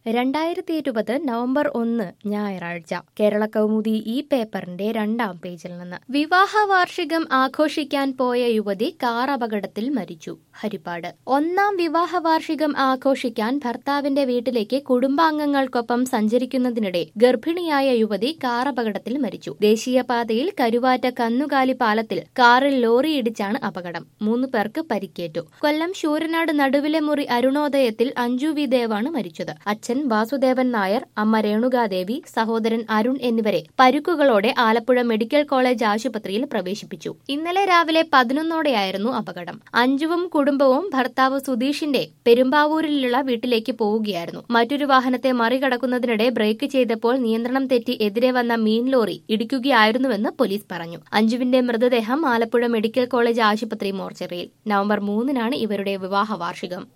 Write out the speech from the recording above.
രണ്ടായിരത്തി ഇരുപത് നവംബർ ഒന്ന് ഞായറാഴ്ച കേരള കൗമുദി ഈ പേപ്പറിന്റെ രണ്ടാം പേജിൽ നിന്ന് വിവാഹ വാർഷികം ആഘോഷിക്കാൻ പോയ യുവതി കാർ അപകടത്തിൽ മരിച്ചു ഹരിപ്പാട് ഒന്നാം വിവാഹ വാർഷികം ആഘോഷിക്കാൻ ഭർത്താവിന്റെ വീട്ടിലേക്ക് കുടുംബാംഗങ്ങൾക്കൊപ്പം സഞ്ചരിക്കുന്നതിനിടെ ഗർഭിണിയായ യുവതി കാർ അപകടത്തിൽ മരിച്ചു ദേശീയപാതയിൽ കരുവാറ്റ കന്നുകാലി പാലത്തിൽ കാറിൽ ലോറി ഇടിച്ചാണ് അപകടം മൂന്ന് പേർക്ക് പരിക്കേറ്റു കൊല്ലം ശൂരനാട് നടുവിലെ മുറി അരുണോദയത്തിൽ അഞ്ജു വി ദേവാണ് മരിച്ചത് അച്ഛൻ വാസുദേവൻ നായർ അമ്മ രേണുകാദേവി സഹോദരൻ അരുൺ എന്നിവരെ പരുക്കുകളോടെ ആലപ്പുഴ മെഡിക്കൽ കോളേജ് ആശുപത്രിയിൽ പ്രവേശിപ്പിച്ചു ഇന്നലെ രാവിലെ പതിനൊന്നോടെയായിരുന്നു അപകടം അഞ്ജുവും കുടുംബവും ഭർത്താവ് സുധീഷിന്റെ പെരുമ്പാവൂരിലുള്ള വീട്ടിലേക്ക് പോവുകയായിരുന്നു മറ്റൊരു വാഹനത്തെ മറികടക്കുന്നതിനിടെ ബ്രേക്ക് ചെയ്തപ്പോൾ നിയന്ത്രണം തെറ്റി എതിരെ വന്ന മീൻ ലോറി ഇടിക്കുകയായിരുന്നുവെന്ന് പോലീസ് പറഞ്ഞു അഞ്ജുവിന്റെ മൃതദേഹം ആലപ്പുഴ മെഡിക്കൽ കോളേജ് ആശുപത്രി മോർച്ചറിയിൽ നവംബർ മൂന്നിനാണ് ഇവരുടെ വിവാഹ വാർഷികം